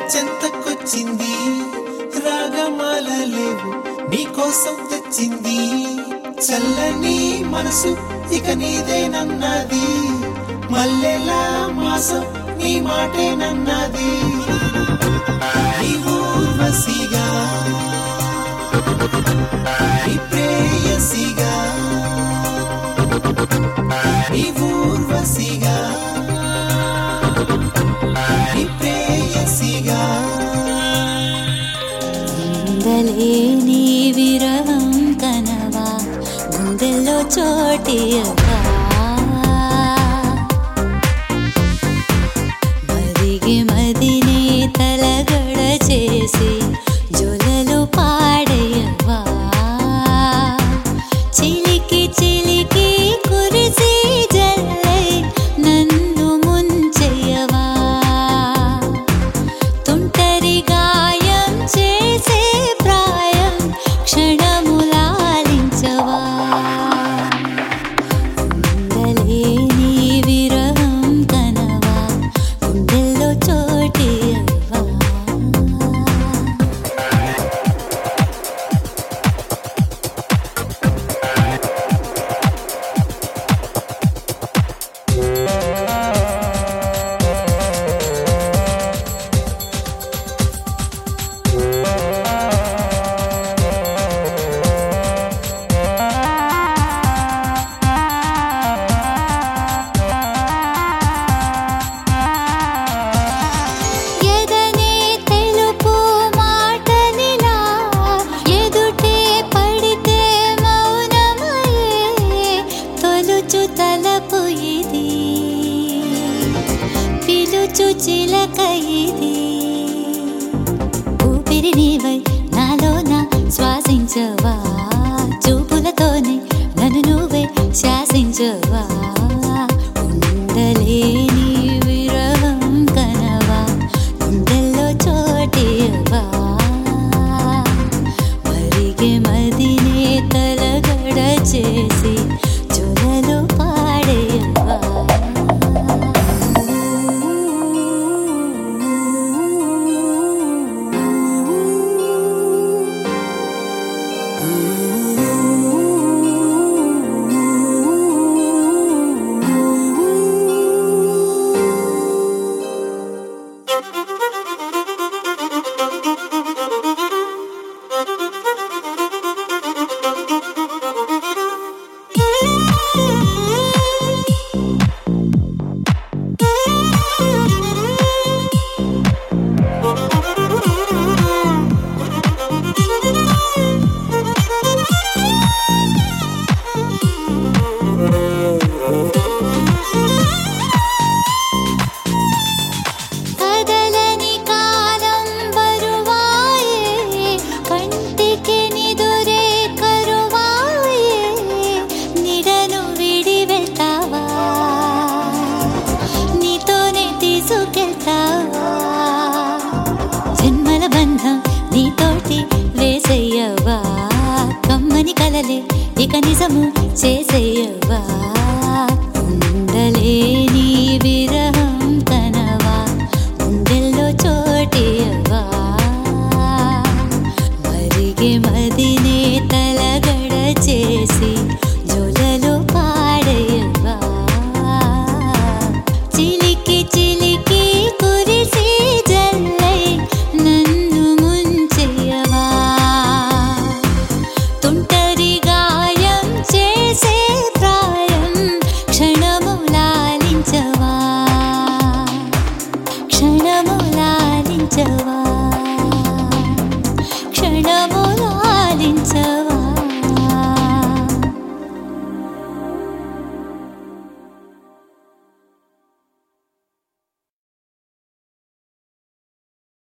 చెంతకొచ్చింది రాగమాల లేవు నీకోసం తెచ్చింది చల్లని మనసు ఇక నీదేనన్నది మల్లెలా మాసం నీ మాటేనన్నది నీ ఊర్వశిగా నీ ప్రేయసిగా నీ ఊర్వశిగా నీ ప్రేయసిగా ఉండలేని విరహం కనవా గుండెల్లో చోటియవా మదిగి మదిని తలగడ చేసి జొలలు పాడయవా చిలికి చిలికి కురిసి జల్లై నన్ను ముంచెయ్యవా తుంటరి గాయం చేసే ప్రాయం క్షణములాలించవా ఉండలేని విరహం కనవా గుండెల్లో చోటియవ్వా ఎదనే తెలుపు మాటలిలా ఎదుటే పడితే మౌనమయే తొలుచు తలపు ఇది పిలుచు చిలక ఇది ఊపిరి నీవై నాలోన శ్వాసించవా చూపులతోనే నన్ను నువ్వే శాసించవా ఉండలేని విరహం కనవా గుండెల్లో చోటియవా మరిగే మదినే తలగడ చేసి చొలలు పాడేయవా కదలని కాలం బరువాయే కంటికి నిదురే కరువాయే నిడను విడి వెళ్తావా నీతోనే తీసుకెళ్తావా జన్మల బంధం నీతోటి వేసయ్యవా కమ్మని కలలే ఇక నిజము చేసేయవా ఉండలేని విరహం